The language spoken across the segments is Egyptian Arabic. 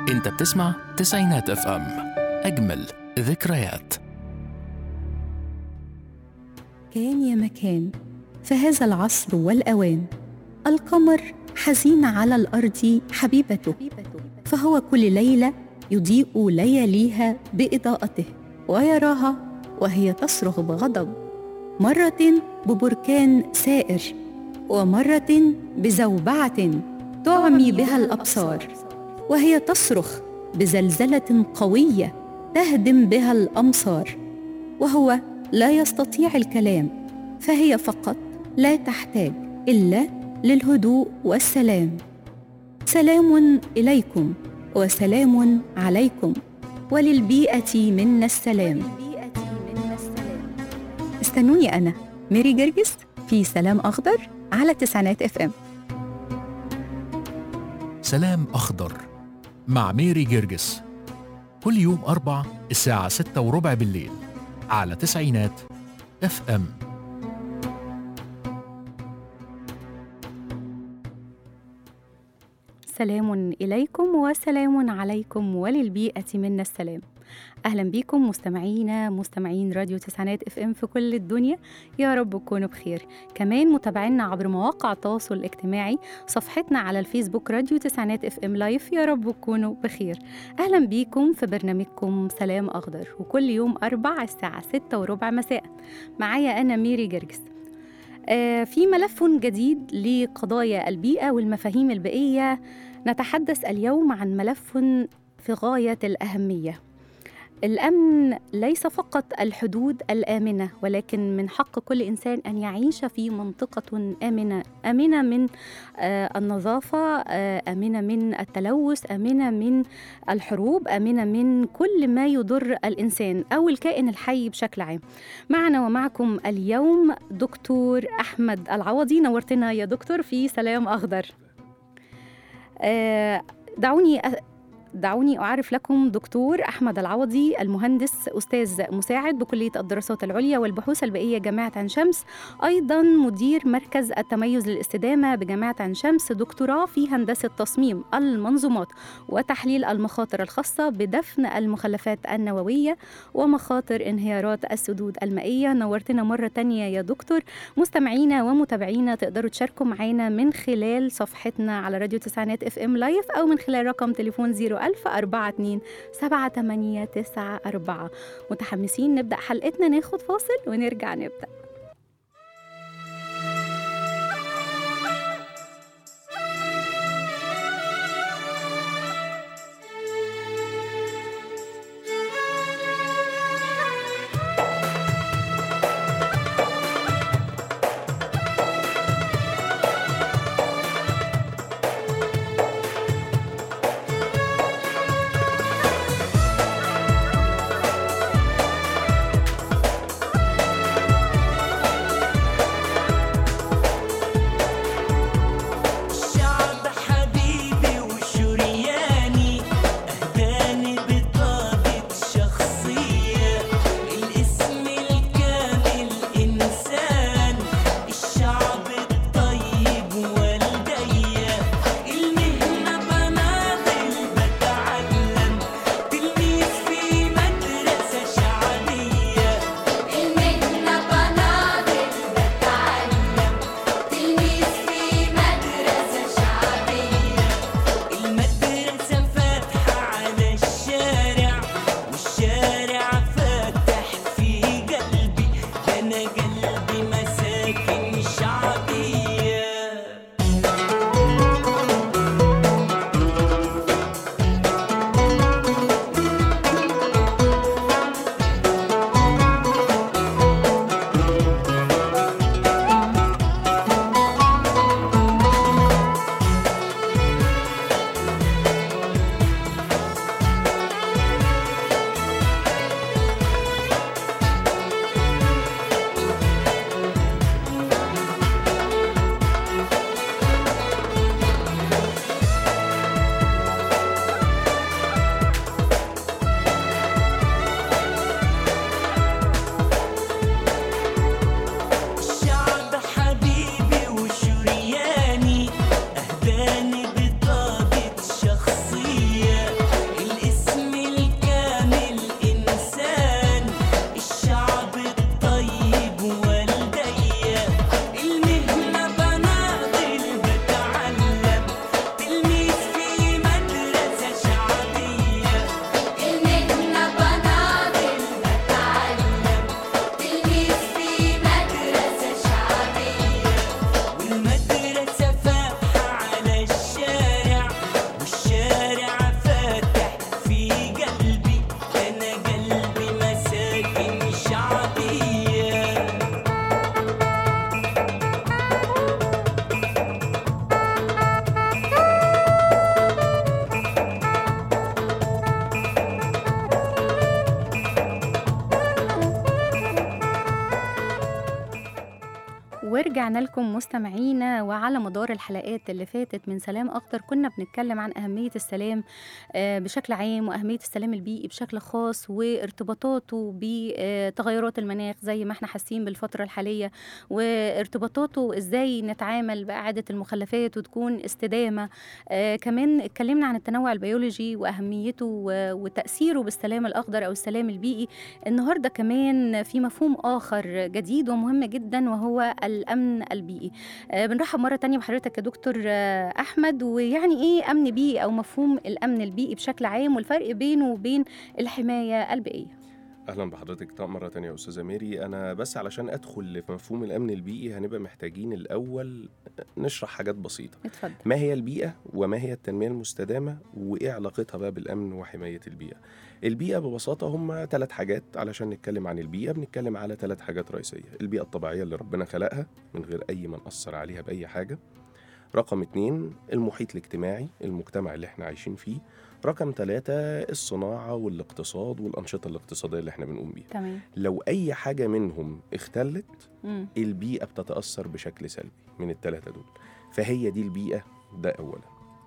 انت بتسمع تسعينات اف ام اجمل ذكريات كان يا مكان في هذا العصر والأوان القمر حزين على الأرض حبيبته فهو كل ليلة يضيء لياليها بإضاءته ويراها وهي تصرخ بغضب مرة ببركان سائر ومرة بزوبعة تعمي بها الأبصار وهي تصرخ بزلزلة قوية تهدم بها الأمصار وهو لا يستطيع الكلام فهي فقط لا تحتاج الا للهدوء والسلام سلام اليكم وسلام عليكم وللبيئه منا السلام استنوني انا ميري جرجس في سلام اخضر على تسعينات اف ام سلام أخضر مع ميري جرجس كل يوم أربع الساعة ستة وربع بالليل على تسعينات اف ام سلام إليكم وسلام عليكم وللبيئة منا السلام أهلا بكم مستمعينا مستمعين راديو تسعينات اف ام في كل الدنيا يا رب تكونوا بخير كمان متابعينا عبر مواقع التواصل الاجتماعي صفحتنا على الفيسبوك راديو تسعينات اف ام لايف يا رب تكونوا بخير أهلا بكم في برنامجكم سلام أخضر وكل يوم أربع الساعة ستة وربع مساء معايا أنا ميري جرجس آه، في ملف جديد لقضايا البيئة والمفاهيم البيئية نتحدث اليوم عن ملف في غاية الأهمية الأمن ليس فقط الحدود الآمنة ولكن من حق كل إنسان أن يعيش في منطقة آمنة آمنة من آه، النظافة آه، آمنة من التلوث آمنة من الحروب آمنة من كل ما يضر الإنسان أو الكائن الحي بشكل عام معنا ومعكم اليوم دكتور أحمد العوضي نورتنا يا دكتور في سلام أخضر آه، دعوني أ- دعوني أعرف لكم دكتور أحمد العوضي المهندس أستاذ مساعد بكلية الدراسات العليا والبحوث البيئية جامعة عين شمس أيضا مدير مركز التميز للاستدامة بجامعة عين شمس دكتوراه في هندسة تصميم المنظومات وتحليل المخاطر الخاصة بدفن المخلفات النووية ومخاطر انهيارات السدود المائية نورتنا مرة تانية يا دكتور مستمعينا ومتابعينا تقدروا تشاركوا معانا من خلال صفحتنا على راديو تسعينات اف ام لايف او من خلال رقم تليفون 01000 42 7894 متحمسين نبدا حلقتنا ناخد فاصل ونرجع نبدا ورجعنا لكم مستمعينا وعلى مدار الحلقات اللي فاتت من سلام أخضر كنا بنتكلم عن أهمية السلام آه، بشكل عام وأهمية السلام البيئي بشكل خاص وارتباطاته بتغيرات المناخ زي ما احنا حاسين بالفترة الحالية وارتباطاته ازاي نتعامل بإعادة المخلفات وتكون استدامة آه، كمان اتكلمنا عن التنوع البيولوجي وأهميته و- وتأثيره بالسلام الأخضر أو السلام البيئي النهاردة كمان في مفهوم آخر جديد ومهم جدا وهو الأمن البيئي آه، بنرحب مرة تانية بحضرتك يا دكتور آه، أحمد ويعني إيه أمن بيئي أو مفهوم الأمن البيئي بشكل عام والفرق بينه وبين الحماية البيئية اهلا بحضرتك طبعا مره تانية يا استاذه ميري انا بس علشان ادخل في مفهوم الامن البيئي هنبقى محتاجين الاول نشرح حاجات بسيطه اتفضل ما هي البيئه وما هي التنميه المستدامه وايه علاقتها بقى بالامن وحمايه البيئه البيئه ببساطه هم ثلاث حاجات علشان نتكلم عن البيئه بنتكلم على ثلاث حاجات رئيسيه البيئه الطبيعيه اللي ربنا خلقها من غير اي ما ناثر عليها باي حاجه رقم اتنين المحيط الاجتماعي المجتمع اللي احنا عايشين فيه رقم ثلاثة الصناعة والاقتصاد والأنشطة الاقتصادية اللي احنا بنقوم بيها تمام لو أي حاجة منهم اختلت مم. البيئة بتتأثر بشكل سلبي من الثلاثة دول فهي دي البيئة ده أولا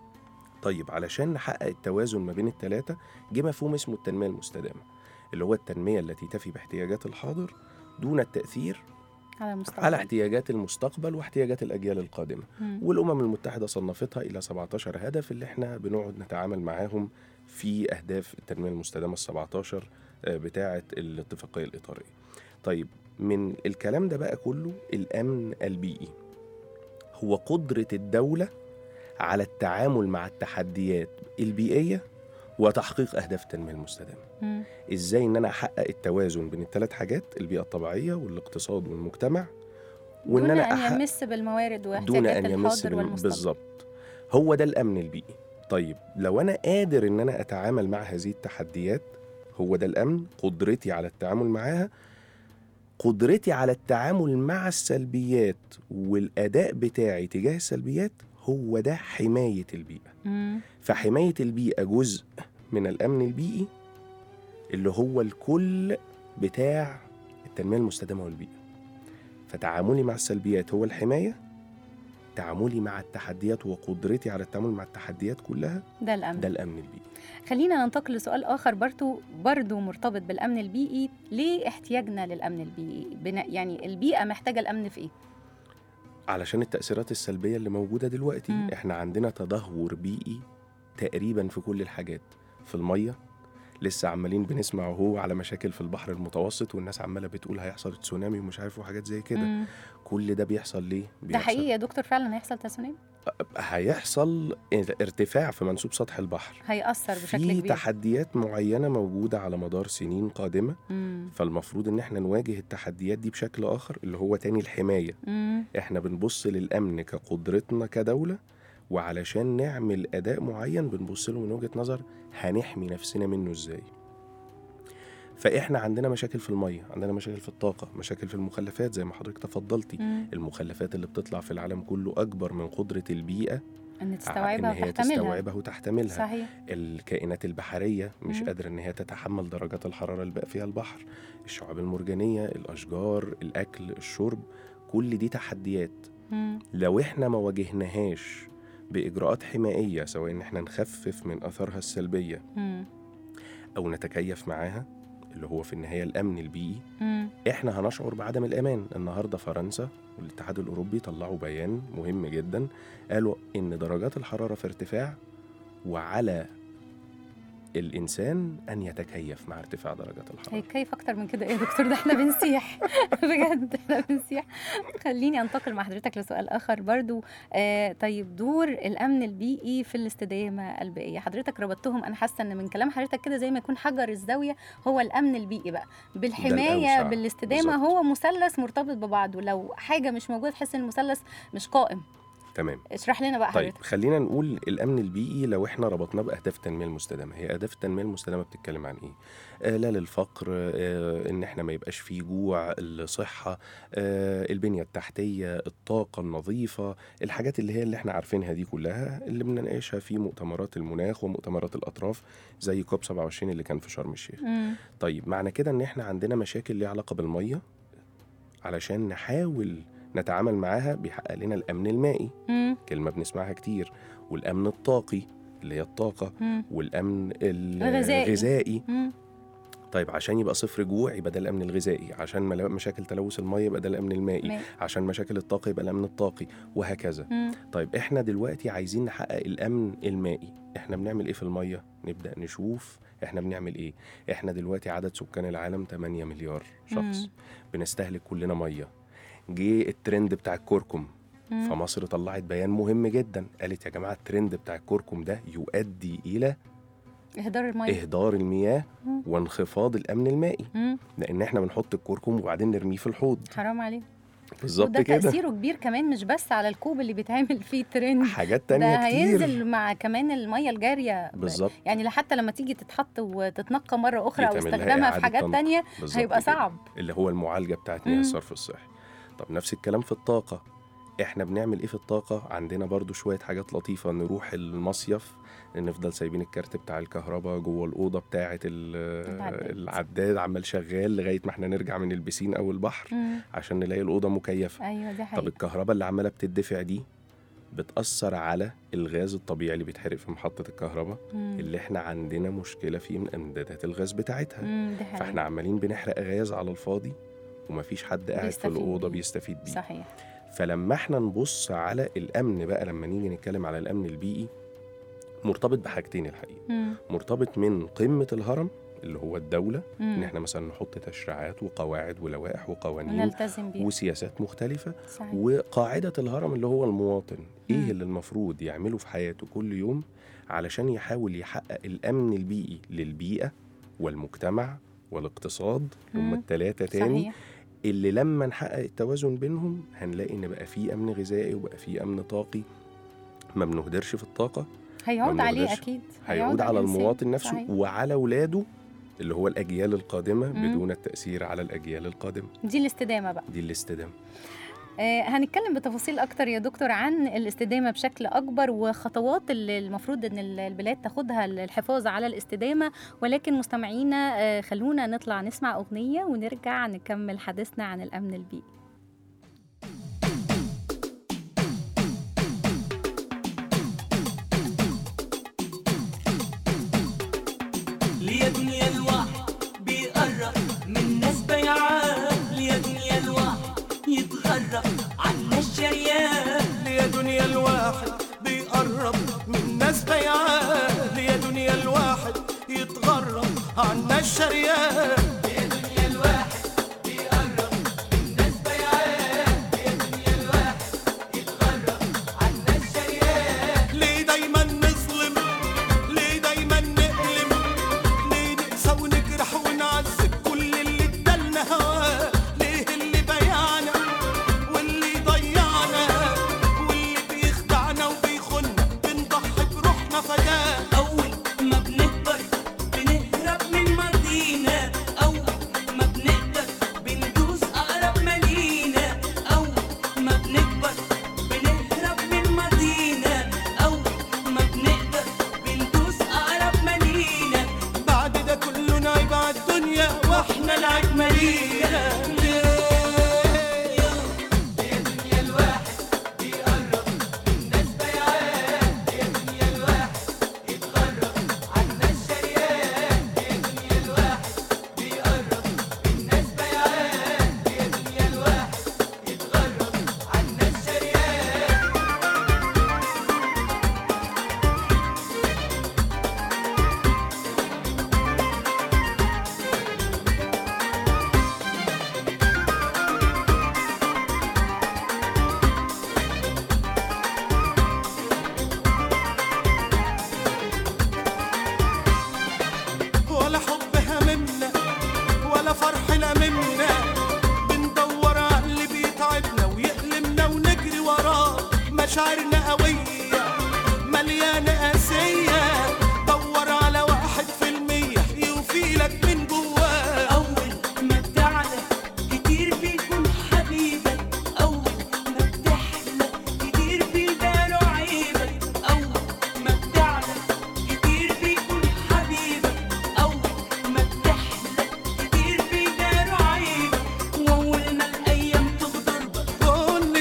طيب علشان نحقق التوازن ما بين الثلاثة جه مفهوم اسمه التنمية المستدامة اللي هو التنمية التي تفي باحتياجات الحاضر دون التأثير على المستقبل على احتياجات المستقبل واحتياجات الأجيال القادمة مم. والأمم المتحدة صنفتها إلى 17 هدف اللي احنا بنقعد نتعامل معاهم في أهداف التنمية المستدامة ال 17 آه، بتاعة الاتفاقية الإطارية. طيب من الكلام ده بقى كله الأمن البيئي هو قدرة الدولة على التعامل مع التحديات البيئية وتحقيق أهداف التنمية المستدامة. مم. ازاي ان انا احقق التوازن بين الثلاث حاجات البيئه الطبيعيه والاقتصاد والمجتمع دون انا أن أحقق- يمس بالموارد دون واحتياجات ان يمس الحاضر بال- والمستقبل بالظبط هو ده الامن البيئي طيب لو انا قادر ان انا اتعامل مع هذه التحديات هو ده الامن قدرتي على التعامل معاها قدرتي على التعامل مع السلبيات والاداء بتاعي تجاه السلبيات هو ده حمايه البيئه مم. فحمايه البيئه جزء من الامن البيئي اللي هو الكل بتاع التنميه المستدامه والبيئه فتعاملي مع السلبيات هو الحمايه تعاملي مع التحديات وقدرتي على التعامل مع التحديات كلها ده الأمن ده الامن البيئي خلينا ننتقل لسؤال آخر برضو برضو مرتبط بالأمن البيئي ليه احتياجنا للأمن البيئي بنا يعني البيئة محتاجة الأمن في إيه؟ علشان التاثيرات السلبيه اللي موجوده دلوقتي مم. احنا عندنا تدهور بيئي تقريبا في كل الحاجات في الميه لسه عمالين بنسمع اهو على مشاكل في البحر المتوسط والناس عماله بتقول هيحصل تسونامي ومش عارف وحاجات زي كده مم. كل ده بيحصل ليه ده بيحصل حقيقي يا دكتور فعلا هيحصل تسونامي هيحصل ارتفاع في منسوب سطح البحر هيأثر بشكل في كبير تحديات معينه موجوده على مدار سنين قادمه مم. فالمفروض ان احنا نواجه التحديات دي بشكل اخر اللي هو تاني الحمايه مم. احنا بنبص للامن كقدرتنا كدوله وعلشان نعمل اداء معين بنبص له من وجهه نظر هنحمي نفسنا منه ازاي فاحنا عندنا مشاكل في الميه عندنا مشاكل في الطاقه مشاكل في المخلفات زي ما حضرتك تفضلتي مم. المخلفات اللي بتطلع في العالم كله اكبر من قدره البيئه ان ان تستوعبها هي وتحتملها تستوعبها وتحتملها صحيح الكائنات البحريه مش مم. قادره ان هي تتحمل درجات الحراره اللي بقى فيها البحر الشعاب المرجانيه الاشجار الاكل الشرب كل دي تحديات مم. لو احنا ما واجهناهاش باجراءات حمائيه سواء ان احنا نخفف من اثارها السلبيه مم. او نتكيف معاها اللي هو في النهايه الامن البيئي مم. احنا هنشعر بعدم الامان النهارده فرنسا والاتحاد الاوروبي طلعوا بيان مهم جدا قالوا ان درجات الحراره في ارتفاع وعلى الانسان ان يتكيف مع ارتفاع درجات الحراره هيتكيف اكتر من كده ايه يا دكتور ده احنا بنسيح بجد احنا بنسيح خليني انتقل مع حضرتك لسؤال اخر برضو آه طيب دور الامن البيئي في الاستدامه البيئيه حضرتك ربطتهم انا حاسه ان من كلام حضرتك كده زي ما يكون حجر الزاويه هو الامن البيئي بقى بالحمايه الأوسع. بالاستدامه بالظبط. هو مثلث مرتبط ببعضه لو حاجه مش موجوده تحس ان المثلث مش قائم تمام اشرح لنا بقى طيب حضرتك خلينا نقول الامن البيئي لو احنا ربطناه باهداف التنميه المستدامه هي اهداف التنميه المستدامه بتتكلم عن ايه آه لا للفقر آه ان احنا ما يبقاش فيه جوع الصحه آه البنيه التحتيه الطاقه النظيفه الحاجات اللي هي اللي احنا عارفينها دي كلها اللي بنناقشها في مؤتمرات المناخ ومؤتمرات الاطراف زي كوب 27 اللي كان في شرم الشيخ مم. طيب معنى كده ان احنا عندنا مشاكل ليها علاقه بالميه علشان نحاول نتعامل معاها بيحقق لنا الامن المائي مم. كلمه بنسمعها كتير والامن الطاقي اللي هي الطاقه مم. والامن ال- الغذائي. الغذائي مم. طيب عشان يبقى صفر جوع يبقى ده الامن الغذائي عشان ملا- مشاكل تلوث الميه يبقى ده الامن المائي ماشي. عشان مشاكل الطاقه يبقى الامن الطاقي وهكذا مم. طيب احنا دلوقتي عايزين نحقق الامن المائي احنا بنعمل ايه في الميه نبدا نشوف احنا بنعمل ايه احنا دلوقتي عدد سكان العالم 8 مليار شخص مم. بنستهلك كلنا ميه جه الترند بتاع الكركم مم. فمصر طلعت بيان مهم جدا قالت يا جماعه الترند بتاع الكركم ده يؤدي الى اهدار الميه اهدار المياه مم. وانخفاض الامن المائي مم. لان احنا بنحط الكركم وبعدين نرميه في الحوض حرام عليك بالظبط وده كده تأثيره كبير كمان مش بس على الكوب اللي بيتعمل فيه ترند حاجات ده تانية كتير هينزل مع كمان الميه الجاريه ب- بالظبط يعني حتى لما تيجي تتحط وتتنقى مره اخرى او يتعمل لها استخدامها في إعادة حاجات تنقية. تانية بالظبط هيبقى كده. صعب اللي هو المعالجه بتاعت مياه مم. الصرف الصحي طب نفس الكلام في الطاقه احنا بنعمل ايه في الطاقه عندنا برضو شويه حاجات لطيفه نروح المصيف نفضل سايبين الكارت بتاع الكهرباء جوه الاوضه بتاعه ال- العداد. العداد عمال شغال لغايه ما احنا نرجع من البسين او البحر مم. عشان نلاقي الاوضه مكيفه ايوه دي طب حقيقة الكهرباء اللي عماله بتدفع دي بتأثر على الغاز الطبيعي اللي بيتحرق في محطة الكهرباء مم. اللي احنا عندنا مشكلة فيه من إمدادات الغاز بتاعتها مم. دي حقيقة فاحنا عمالين بنحرق غاز على الفاضي ومفيش حد قاعد في بيستفيد الأوضة بيه. بيستفيد بيه صحيح فلما احنا نبص على الأمن بقى لما نيجي نتكلم على الأمن البيئي مرتبط بحاجتين الحقيقة مم. مرتبط من قمة الهرم اللي هو الدولة إن مم. احنا مثلا نحط تشريعات وقواعد ولوائح وقوانين ونلتزم بيه وسياسات مختلفة صحيح وقاعدة الهرم اللي هو المواطن مم. ايه اللي المفروض يعمله في حياته كل يوم علشان يحاول يحقق الأمن البيئي للبيئة والمجتمع والاقتصاد هم مم. التلاتة تاني صحيح اللي لما نحقق التوازن بينهم هنلاقي ان بقى فيه امن غذائي وبقى فيه امن طاقي ما بنهدرش في الطاقه هيعود ما عليه بنقدرش. اكيد هيعود على الإنسان. المواطن نفسه صحيح. وعلى اولاده اللي هو الاجيال القادمه مم. بدون التاثير على الاجيال القادمه دي الاستدامه بقى دي الاستدامه آه هنتكلم بتفاصيل اكتر يا دكتور عن الاستدامه بشكل اكبر وخطوات اللي المفروض ان ال- البلاد تاخدها للحفاظ على الاستدامه ولكن مستمعينا آه خلونا نطلع نسمع اغنيه ونرجع نكمل حديثنا عن الامن البيئي ليا دنيا الواحد بيقرب من ناس بيعاه ليا دنيا الواحد يتغرب عنا الشريان ليا دنيا الواحد بيقرب من ناس بيعاه ليا دنيا الواحد يتغرب عنا الشريان ليه دايما نظلم ليه دايما نألم ليه نقسى ونجرح ونعذب كل اللي ادالنا هواه ليه اللي بيعنا واللي ضيعنا واللي بيخدعنا وبيخنا بنضحي بروحنا فداه أول ما بنكبر بنهرب من ماضينا أول ما بنقدر بندوس أقرب ما لينا أول ما بنكبر بنهرب من ماضينا أول ما بنقدر بندوس أقرب ما لينا بعد ده كله نعيب على الدنيا واحنا العيب مالينا ولا حب هممنا ولا فرح لممنا بندور على اللي بيتعبنا ويألمنا ونجري وراه مشاعرنا قوية مليانة قاسية دور على واحد في المية يوفيلك من جواه أول ما بتعلى كتير بيكون حبيبك أول ما بتحلى كتير بيبانوا عيبك أول ما بتعلى كتير بيكون حبيبك أول ما بتحلى كتير بيبانوا عيبك وأول ما الأيام تغدر بك كل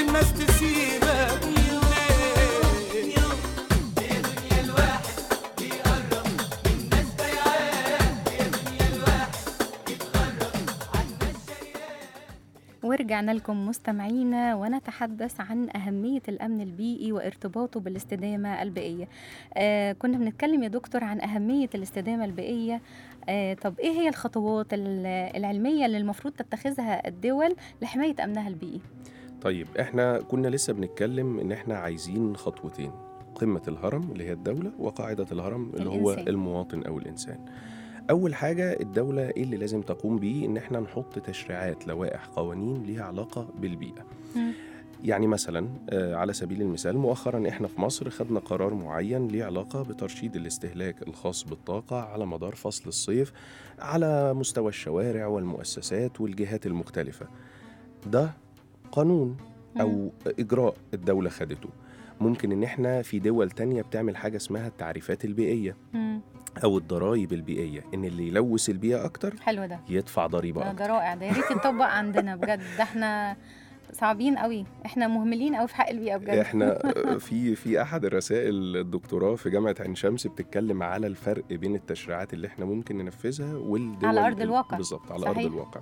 ورجعنا لكم مستمعينا ونتحدث عن أهمية الأمن البيئي وارتباطه بالاستدامة البيئية آه كنا بنتكلم يا دكتور عن أهمية الاستدامة البيئية آه طب إيه هي الخطوات ال- العلمية اللي المفروض تتخذها الدول لحماية أمنها البيئي طيب احنا كنا لسه بنتكلم ان احنا عايزين خطوتين قمة الهرم اللي هي الدولة وقاعدة الهرم اللي هو الإنسان. المواطن أو الإنسان أول حاجة الدولة إيه اللي لازم تقوم بيه إن إحنا نحط تشريعات لوائح قوانين ليها علاقة بالبيئة مم. يعني مثلا آه، على سبيل المثال مؤخرا احنا في مصر خدنا قرار معين ليه علاقة بترشيد الاستهلاك الخاص بالطاقة على مدار فصل الصيف على مستوى الشوارع والمؤسسات والجهات المختلفة ده قانون أو إجراء الدولة خدته ممكن إن إحنا في دول تانية بتعمل حاجة اسمها التعريفات البيئية مم. أو الضرائب البيئية إن اللي يلوث البيئة أكتر حلو ده يدفع ضريبة ده, أكتر ده رائع ده يا ريت يتطبق عندنا بجد ده احنا صعبين قوي احنا مهملين قوي في حق البيئة بجد احنا في في احد الرسائل الدكتوراه في جامعه عين شمس بتتكلم على الفرق بين التشريعات اللي احنا ممكن ننفذها والدول على أرض الواقع. بالظبط على صحيح. ارض الواقع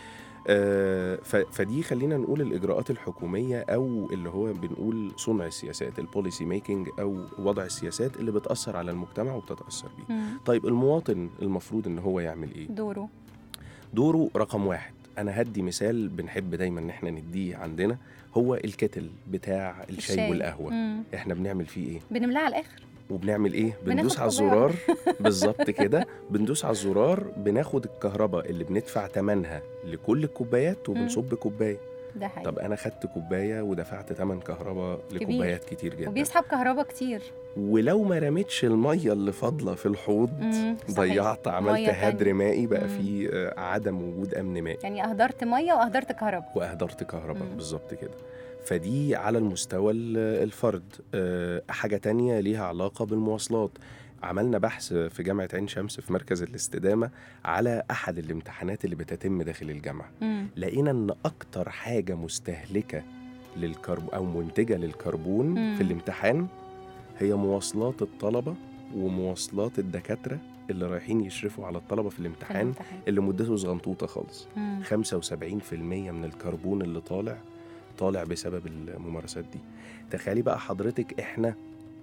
آه، ف- فدي خلينا نقول الاجراءات الحكوميه او اللي هو بنقول صنع السياسات البوليسي ميكنج او وضع السياسات اللي بتاثر على المجتمع وبتتاثر بيه مم. طيب المواطن المفروض ان هو يعمل ايه دوره دوره رقم واحد انا هدي مثال بنحب دايما ان احنا نديه عندنا هو الكتل بتاع الشاي, الشاي. والقهوه مم. احنا بنعمل فيه ايه بنملاها على الآخر وبنعمل ايه بندوس على كوباية الزرار بالظبط كده بندوس على الزرار بناخد الكهرباء اللي بندفع ثمنها لكل الكوبايات وبنصب كوبايه ده حقيقي طب انا خدت كوبايه ودفعت ثمن كهرباء لكوبايات كتير جدا وبيسحب كهرباء كتير ولو ما رميتش الميه اللي فاضله في الحوض مم، صحيح. ضيعت عملت مية هدر تانية. مائي بقى مم. في آه، عدم وجود امن مائي يعني اهدرت ميه واهدرت كهرباء واهدرت كهرباء مم. بالظبط كده فدي على المستوى ال- الفرد آه، حاجة تانية ليها علاقة بالمواصلات عملنا بحث في جامعة عين شمس في مركز الاستدامة على أحد الامتحانات اللي بتتم داخل الجامعة مم. لقينا إن أكتر حاجة مستهلكة للكرب أو منتجة للكربون مم. في الامتحان هي مواصلات الطلبة ومواصلات الدكاترة اللي رايحين يشرفوا على الطلبة في في الامتحان الامتحان. اللي مدته صغنطوطة خالص مم. 75% من الكربون اللي طالع طالع بسبب الممارسات دي تخيلي بقى حضرتك احنا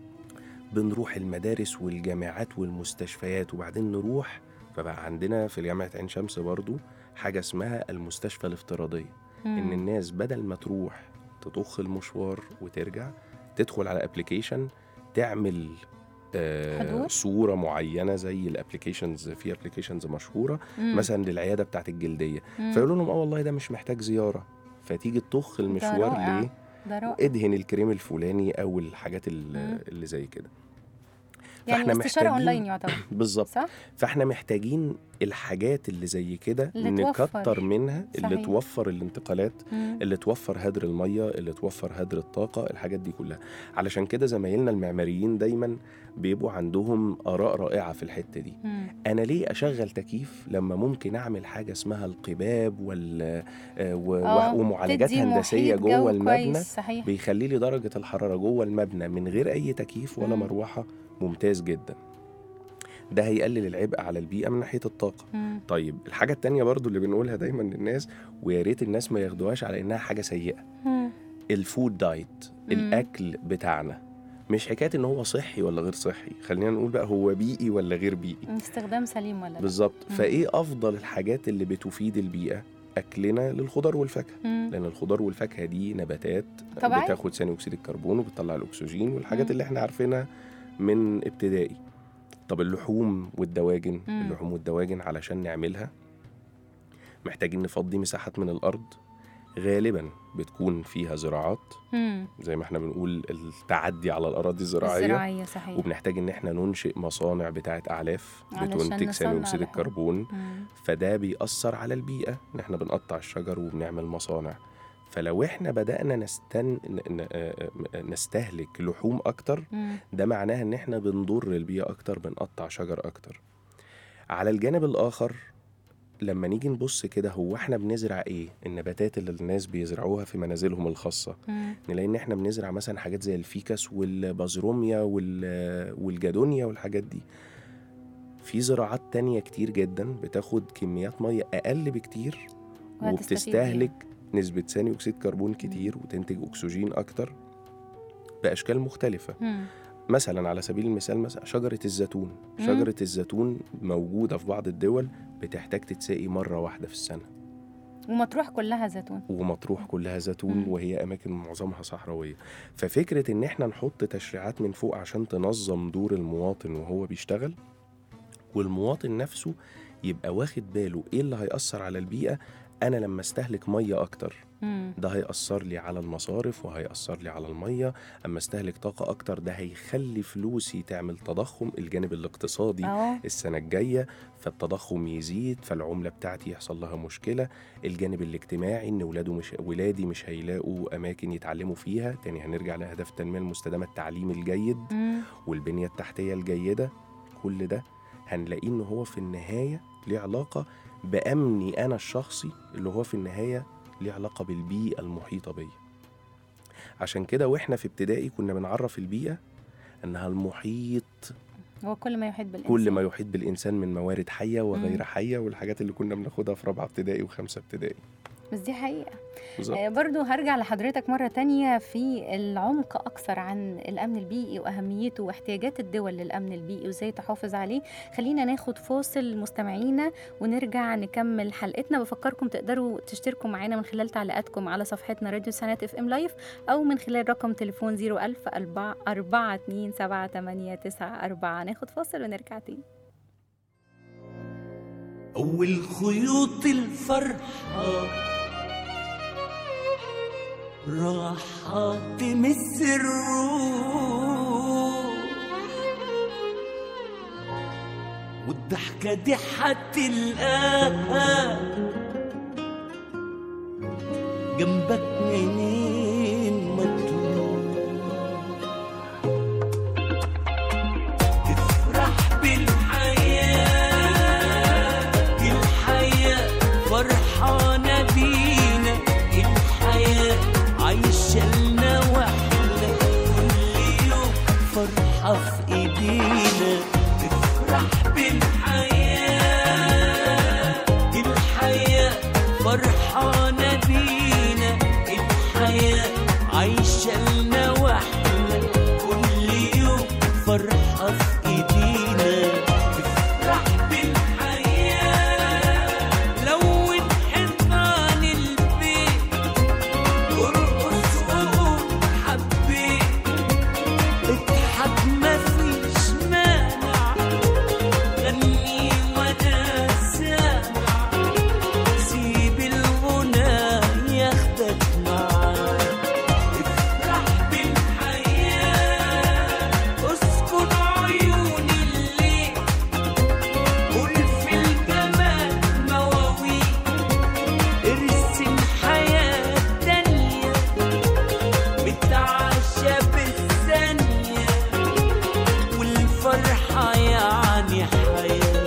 بنروح المدارس والجامعات والمستشفيات وبعدين نروح فبقى عندنا في جامعة عين شمس برضو حاجة اسمها المستشفى الافتراضية ان مم. الناس بدل ما تروح تطخ المشوار وترجع تدخل على ابلكيشن تعمل آه حضور؟ صوره معينه زي الابلكيشنز في ابلكيشنز مشهوره مم. مثلا للعياده بتاعت الجلديه مم. فيقولوا لهم اه والله ده مش محتاج زياره فتيجي تطخ المشوار رائع. ليه ده رائع ادهن الكريم الفلاني او الحاجات ال- مم. اللي زي كده يعني فإحنا استشاره محتاجين- اونلاين يعتبر بالظبط صح؟ فاحنا محتاجين الحاجات اللي زي كده اللي نكتر توفر. منها اللي صحيح. توفر الانتقالات مم. اللي توفر هدر الميه اللي توفر هدر الطاقه الحاجات دي كلها علشان كده زمايلنا المعماريين دايما بيبقوا عندهم اراء رائعه في الحته دي مم. انا ليه اشغل تكييف لما ممكن اعمل حاجه اسمها القباب وال آه، و- آه، و- ومعالجات تدي هندسيه محيط جو جوه المبنى كويس صحيح بيخلي لي درجه الحراره جوه المبنى من غير اي تكييف ولا مم. مروحه ممتاز جدا ده هيقلل العبء على البيئه من ناحيه الطاقه مم. طيب الحاجه التانية برضو اللي بنقولها دايما للناس ويا ريت الناس ما ياخدوهاش على انها حاجه سيئه مم. الفود دايت الاكل بتاعنا مش حكايه ان هو صحي ولا غير صحي خلينا نقول بقى هو بيئي ولا غير بيئي استخدام سليم ولا لا بالظبط مم. فايه افضل الحاجات اللي بتفيد البيئه اكلنا للخضار والفاكهه مم. لان الخضار والفاكهه دي نباتات طبيعي. بتاخد ثاني اكسيد الكربون وبتطلع الاكسجين والحاجات مم. اللي احنا عارفينها من ابتدائي طب اللحوم والدواجن مم. اللحوم والدواجن علشان نعملها محتاجين نفضي مساحات من الارض غالبا بتكون فيها زراعات مم. زي ما احنا بنقول التعدي على الاراضي الزراعيه الزراعيه صحيح وبنحتاج ان احنا ننشئ مصانع بتاعه اعلاف علشان بتنتج ثاني نصنع اكسيد لحوم. الكربون مم. فده بيأثر على البيئة إن إحنا بنقطع الشجر وبنعمل مصانع فلو إحنا بدأنا نستن... ن- ن- آه، آه، نستهلك لحوم أكتر مم. ده معناه إن إحنا بنضر البيئة أكتر بنقطع شجر أكتر على الجانب الآخر لما نيجي نبص كده هو إحنا بنزرع إيه؟ النباتات اللي الناس بيزرعوها في منازلهم الخاصة مم. نلاقي إن إحنا بنزرع مثلا حاجات زي الفيكس والبازروميا وال... والجادونيا والحاجات دي في زراعات تانية كتير جدا بتاخد كميات مية أقل بكتير وهتستفيد وبتستهلك نسبة ثاني أكسيد كربون كتير وتنتج أكسجين أكتر بأشكال مختلفة مم. مثلا على سبيل المثال مثلا شجرة الزيتون مم. شجرة الزيتون موجودة في بعض الدول بتحتاج تتسقي مرة واحدة في السنة ومطروح كلها زيتون ومطروح كلها زيتون مم. وهي أماكن معظمها صحراوية ففكرة إن إحنا نحط تشريعات من فوق عشان تنظم دور المواطن وهو بيشتغل والمواطن نفسه يبقى واخد باله إيه اللي هيأثر على البيئة أنا لما استهلك مية أكتر مم. ده هيأثر لي على المصارف وهيأثر لي على المية أما استهلك طاقة أكتر ده هيخلي فلوسي تعمل تضخم الجانب الاقتصادي اه السنة الجاية فالتضخم يزيد فالعملة بتاعتي يحصل لها مشكلة الجانب الاجتماعي إن ولاده مش ولادي مش هيلاقوا أماكن يتعلموا فيها تاني هنرجع لأهداف التنمية المستدامة التعليم الجيد مم. والبنية التحتية الجيدة كل ده هنلاقيه إن هو في النهاية ليه علاقة بأمني أنا الشخصي اللي هو في النهاية ليه علاقة بالبيئة المحيطة بيا عشان كده وإحنا في ابتدائي كنا بنعرف البيئة إنها المحيط هو كل ما يحيط بالإنسان كل ما يحيط بالإنسان من موارد حية مم. وغير حية والحاجات اللي كنا بناخدها في رابعة ابتدائي وخمسة ابتدائي بس دي حقيقة بالظبط آه، برضو هرجع لحضرتك مرة تانية في العمق أكثر عن الأمن البيئي وأهميته واحتياجات الدول للأمن البيئي وإزاي تحافظ عليه خلينا ناخد فاصل مستمعينا ونرجع نكمل حلقتنا بفكركم تقدروا تشتركوا معانا من خلال تعليقاتكم على صفحتنا راديو سنات اف ام لايف أو من خلال رقم تليفون 01000 4 2 7 8 9 4 ناخد فاصل ونرجع تاني أول خيوط الفرحة راحة تمس الروح والضحكة دي هتلقاها جنبك منين ما تروح تفرح بالحياة الحياة فرحانة بينا الحياة عايشة لنا واحنا كل يوم فرحة في ايدينا تفرح بالحياة الحياة فرحانة بينا الحياة عايشة لنا واحنا كل يوم فرحة في ايدينا تفرح بالحياة لون حيطان البيت ارقص وقول حبيت اضحك مفيش مانع غني وانا سامع سيب الغنى ياخدك معاه افرح بالحياة اسكن عيون الليل قول في الجمال مواويل ارسم حياة تانية بتعشى بالثانية والفرحة يعني حياة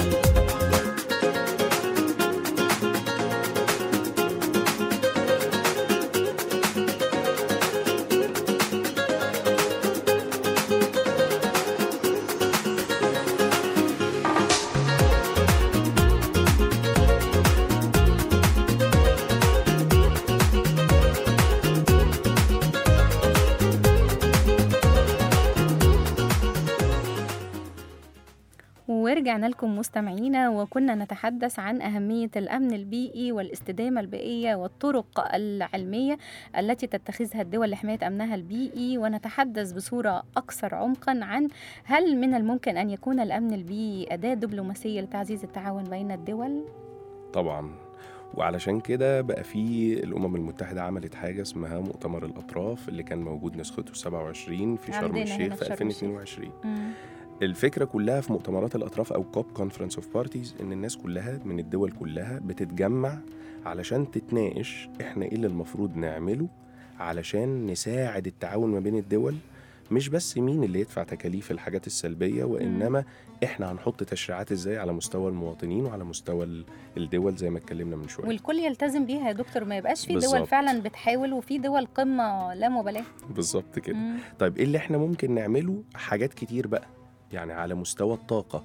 ورجعنا لكم مستمعينا وكنا نتحدث عن أهمية الأمن البيئي والاستدامة البيئية والطرق العلمية التي تتخذها الدول لحماية أمنها البيئي ونتحدث بصورة أكثر عمقا عن هل من الممكن أن يكون الأمن البيئي أداة دبلوماسية لتعزيز التعاون بين الدول؟ طبعا وعلشان كده بقى في الأمم المتحدة عملت حاجة اسمها مؤتمر الأطراف اللي كان موجود نسخته 27 في شرم عندنا هنا الشيخ في في شرم الشيخ. 2022 مم. الفكرة كلها في مؤتمرات الأطراف أو كوب كونفرنس اوف بارتيز إن الناس كلها من الدول كلها بتتجمع علشان تتناقش إحنا إيه اللي المفروض نعمله علشان نساعد التعاون ما بين الدول مش بس مين اللي يدفع تكاليف الحاجات السلبية وإنما إحنا هنحط تشريعات إزاي على مستوى المواطنين وعلى مستوى ال- الدول زي ما اتكلمنا من شوية والكل يلتزم بيها يا دكتور ما يبقاش في دول بالظبط. فعلا بتحاول وفي دول قمة لا مبالاة بالظبط كده مم. طيب ايه اللي احنا ممكن نعمله حاجات كتير بقى يعني على مستوى الطاقة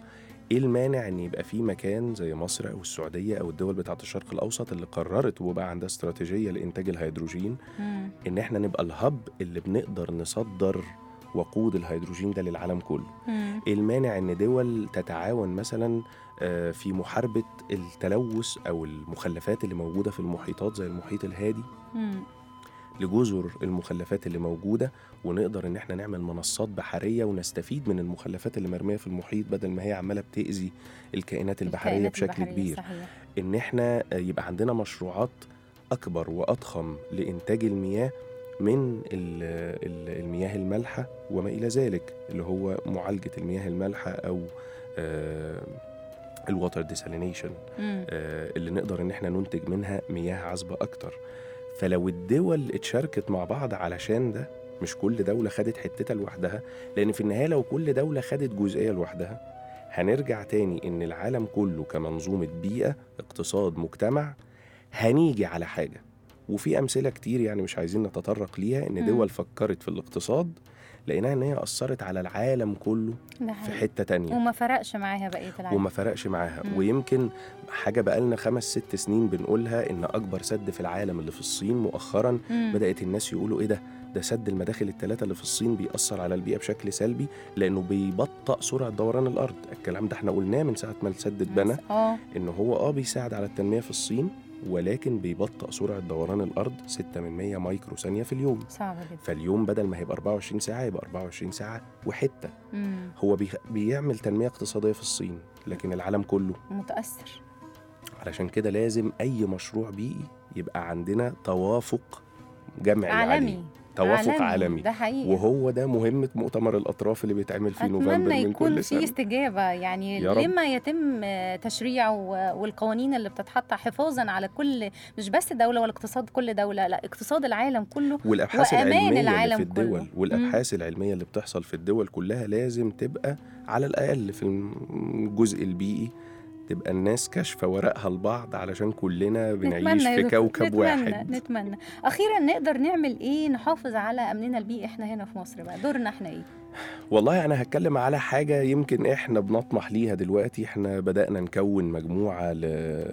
ايه المانع ان يبقى في مكان زي مصر او السعوديه او الدول بتاعه الشرق الاوسط اللي قررت وبقى عندها استراتيجيه لانتاج الهيدروجين مم. ان احنا نبقى الهب اللي بنقدر نصدر وقود الهيدروجين ده للعالم كله مم. ايه المانع ان دول تتعاون مثلا آه، في محاربه التلوث او المخلفات اللي موجوده في المحيطات زي المحيط الهادي مم. لجزر المخلفات اللي موجوده ونقدر ان احنا نعمل منصات بحريه ونستفيد من المخلفات اللي مرميه في المحيط بدل ما هي عماله بتاذي الكائنات البحريه الكائنات بشكل البحرية، كبير صحيح. ان احنا يبقى عندنا مشروعات اكبر واضخم لانتاج المياه من ال- ال- المياه المالحه وما الى ذلك اللي هو معالجه المياه المالحه او الووتر ديسالينيشن مم. اللي نقدر ان احنا ننتج منها مياه عذبه اكتر فلو الدول اتشاركت مع بعض علشان ده مش كل دولة خدت حتتها لوحدها لأن في النهاية لو كل دولة خدت جزئية لوحدها هنرجع تاني إن العالم كله كمنظومة بيئة اقتصاد مجتمع هنيجي على حاجة وفي أمثلة كتير يعني مش عايزين نتطرق ليها إن مم. دول فكرت في الاقتصاد لقيناها إن هي أثرت على العالم كله ده في حقيقي. حتة تانية وما فرقش معاها بقيه العالم وما فرقش معاها مم. ويمكن حاجه بقالنا خمس ست سنين بنقولها ان اكبر سد في العالم اللي في الصين مؤخرا مم. بدات الناس يقولوا ايه ده ده سد المداخل الثلاثه اللي في الصين بيأثر على البيئه بشكل سلبي لانه بيبطئ سرعه دوران الارض الكلام ده احنا قلناه من ساعه ما السد اتبنى اه ان هو اه بيساعد على التنميه في الصين ولكن بيبطئ سرعه دوران الارض 6 من 100 مايكرو ثانيه في اليوم صعبه جدا فاليوم بدل ما هيبقى 24 ساعه يبقى 24 ساعه وحته مم. هو بيخ- بيعمل تنميه اقتصاديه في الصين لكن العالم كله متاثر علشان كده لازم اي مشروع بيئي يبقى عندنا توافق جمعي عليه عالمي توافق عالمي, ده حقيقي وهو ده مهمه مؤتمر الاطراف اللي بيتعمل في نوفمبر اتمنى من يكون كل في سنه استجابه يعني يا رب. لما يتم آه، تشريع و- والقوانين اللي بتتحط حفاظا على كل مش بس دوله ولا اقتصاد كل دوله لا اقتصاد العالم كله والابحاث وأمان العلميه اللي العالم في الدول كله. والابحاث العلميه اللي بتحصل في الدول كلها لازم تبقى على الاقل في الجزء البيئي تبقى الناس كاشفه ورقها لبعض علشان كلنا بنعيش نتمنى يا في دكتور، كوكب نتمنى واحد نتمنى اخيرا نقدر نعمل ايه نحافظ على امننا البيئي احنا هنا في مصر بقى دورنا احنا ايه والله انا هتكلم على حاجه يمكن احنا بنطمح ليها دلوقتي احنا بدانا نكون مجموعه ل...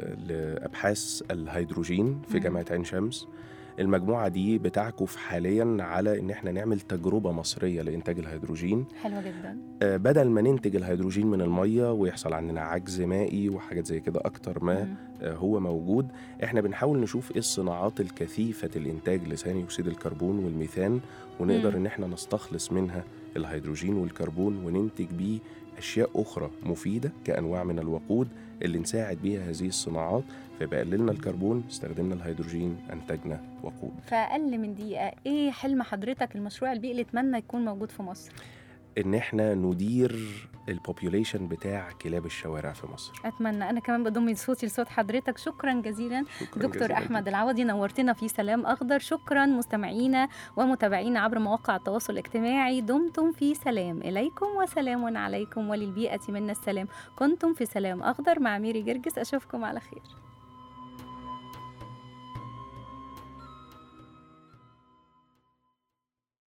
لابحاث الهيدروجين في مم. جامعه عين شمس المجموعه دي بتعكف حاليا على ان احنا نعمل تجربه مصريه لانتاج الهيدروجين حلوه جدا آه، بدل ما ننتج الهيدروجين من الميه ويحصل عندنا عجز مائي وحاجات زي كده اكتر ما مم. آه، هو موجود احنا بنحاول نشوف ايه الصناعات الكثيفه الانتاج لثاني اكسيد الكربون والميثان ونقدر مم. ان احنا نستخلص منها الهيدروجين والكربون وننتج بيه اشياء اخرى مفيده كانواع من الوقود اللي نساعد بيها هذه الصناعات فيبقى قللنا الكربون استخدمنا الهيدروجين انتجنا وقود في اقل من دقيقه ايه حلم حضرتك المشروع البيئي اللي اتمنى يكون موجود في مصر ان احنا ندير البوبيوليشن بتاع كلاب الشوارع في مصر اتمنى انا كمان بضم صوتي لصوت حضرتك شكرا جزيلا شكرا دكتور جزيلا. احمد العوضي نورتنا في سلام اخضر شكرا مستمعينا ومتابعينا عبر مواقع التواصل الاجتماعي دمتم في سلام اليكم وسلام عليكم وللبيئه منا السلام كنتم في سلام اخضر مع ميري جرجس اشوفكم على خير